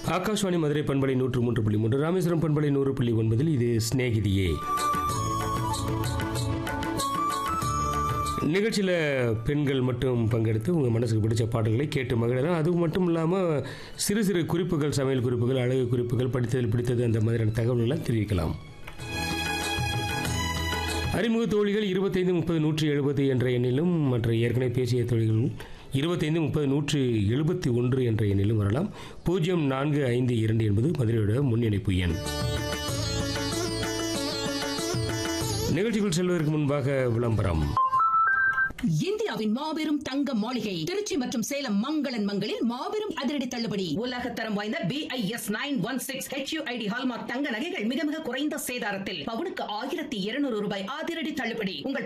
ஆகாஷ்வாணி மதுரை பண்பலை நூற்று மூன்று புள்ளி மூன்று ராமேஸ்வரம் பண்பலை நூறு புள்ளி ஒன்பதில் இது சிநேகிதியே நிகழ்ச்சியில் பெண்கள் மட்டும் பங்கெடுத்து உங்கள் மனசுக்கு பிடிச்ச பாடல்களை கேட்டு மகிழலாம் அது மட்டும் இல்லாமல் சிறு சிறு குறிப்புகள் சமையல் குறிப்புகள் அழகு குறிப்புகள் படித்ததில் பிடித்தது அந்த மாதிரியான தகவல்களை தெரிவிக்கலாம் அறிமுக தோழிகள் இருபத்தைந்து முப்பது நூற்றி எழுபது என்ற எண்ணிலும் மற்ற ஏற்கனவே பேசிய தோழிகள் இருபத்தைந்து முப்பது நூற்று எழுபத்தி ஒன்று என்ற எண்ணிலும் வரலாம் பூஜ்ஜியம் நான்கு ஐந்து இரண்டு என்பது மதுரையோட முன்னிணைப்பு எண் நிகழ்ச்சிக்குள் செல்வதற்கு முன்பாக விளம்பரம் இந்தியாவின் மாபெரும் தங்க மாளிகை திருச்சி மற்றும் சேலம் மங்களன் மங்களில் மாபெரும் அதிரடி தள்ளுபடி உலக தரம் வாய்ந்த B I S nine one six H U I D hallmark தங்க நகைகள் மிக மிக குறைந்த சேதாரத்தில் பவுனுக்கு ஆயிரத்தி இருநூறு ரூபாய் அதிரடி தள்ளுபடி உங்கள்